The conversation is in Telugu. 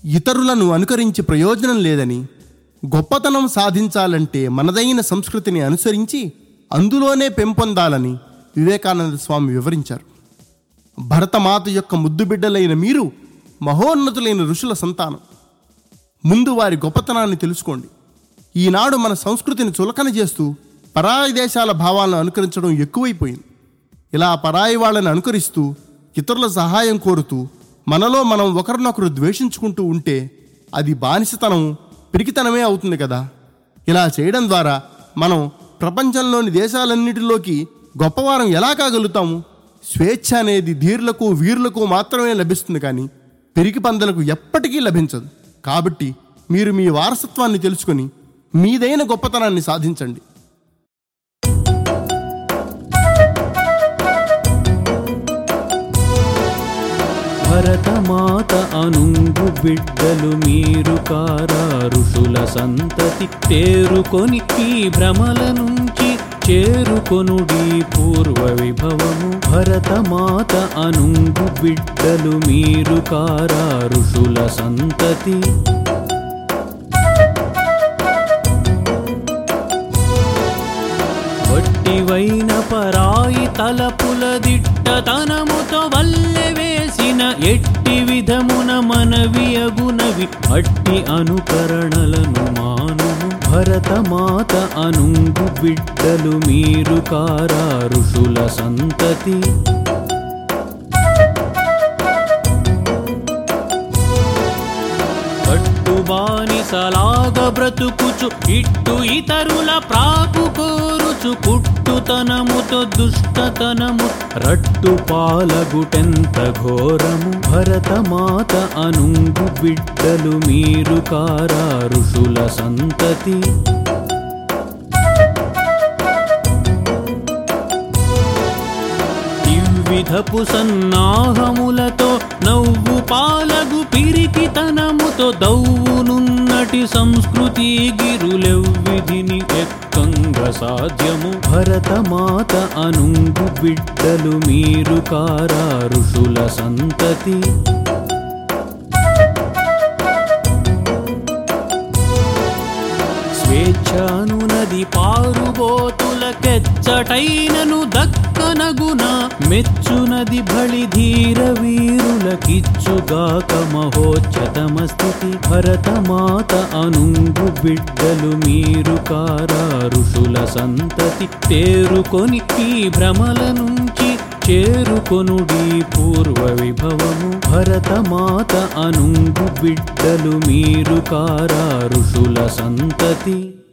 ఇతరులను అనుకరించి ప్రయోజనం లేదని గొప్పతనం సాధించాలంటే మనదైన సంస్కృతిని అనుసరించి అందులోనే పెంపొందాలని వివేకానంద స్వామి వివరించారు భరతమాత యొక్క ముద్దు బిడ్డలైన మీరు మహోన్నతులైన ఋషుల సంతానం ముందు వారి గొప్పతనాన్ని తెలుసుకోండి ఈనాడు మన సంస్కృతిని చులకన చేస్తూ పరాయి దేశాల భావాలను అనుకరించడం ఎక్కువైపోయింది ఇలా పరాయి వాళ్ళని అనుకరిస్తూ ఇతరుల సహాయం కోరుతూ మనలో మనం ఒకరినొకరు ద్వేషించుకుంటూ ఉంటే అది బానిసతనం పిరికితనమే అవుతుంది కదా ఇలా చేయడం ద్వారా మనం ప్రపంచంలోని దేశాలన్నిటిలోకి గొప్పవారం ఎలా కాగలుగుతాము స్వేచ్ఛ అనేది ధీరులకు వీరులకు మాత్రమే లభిస్తుంది కానీ పిరికి పందలకు ఎప్పటికీ లభించదు కాబట్టి మీరు మీ వారసత్వాన్ని తెలుసుకొని మీదైన గొప్పతనాన్ని సాధించండి భరతమాత అనుంగు బిడ్డలు మీరు కారా ఋషుల సంతతి తేరుకొని ఈ భ్రమల నుంచి చేరుకొనుడి పూర్వ విభవము భరతమాత అనుంగు బిడ్డలు మీరు కారా ఋషుల సంతతి వట్టివైన పరాయి తలపుల దిట్టతనముతో వల్లె వేసిన ఎట్టి విధమున మనవియగునవి అట్టి అనుకరణలను మానుము భరతమాత అనుంగు బిడ్డలు మీరు కారా ఋషుల సంతతి కట్టుబానిసలాగ బ్రతుకుచు ఇట్టు ఇతరుల ప్రాపు కోరుచు కుట్టుతనముతో దుష్టతనము రట్టు పాలగుటెంత ఘోరము భరతమాత అనుంగు బిడ్డలు మీరు కారా ఋషుల సంతతి విధపు సన్నాహములతో నవ్వు పాలగు పిరికితనముతో దౌవునున్నటి సంస్కృతి గిరులెవ్విధిని ఎక్కంగ సాధ్యము భరతమాత అనుంగు బిడ్డలు మీరు కారా ఋషుల సంతతి స్వేచ్ఛానునది పారుబోతులకెచ్చటైనను దక్కనగున మెచ్చునది బళి ధీర వీరులకిచ్చుగాక మహోచ్చతమ స్థితి భరతమాత అనుంగు బిడ్డలు మీరు కారా ఋషుల సంతతి తేరుకొని ఈ భ్రమల నుంచి చేరుకొనుడి పూర్వ విభవము భరతమాత అనుంగు బిడ్డలు మీరు కారా ఋషుల సంతతి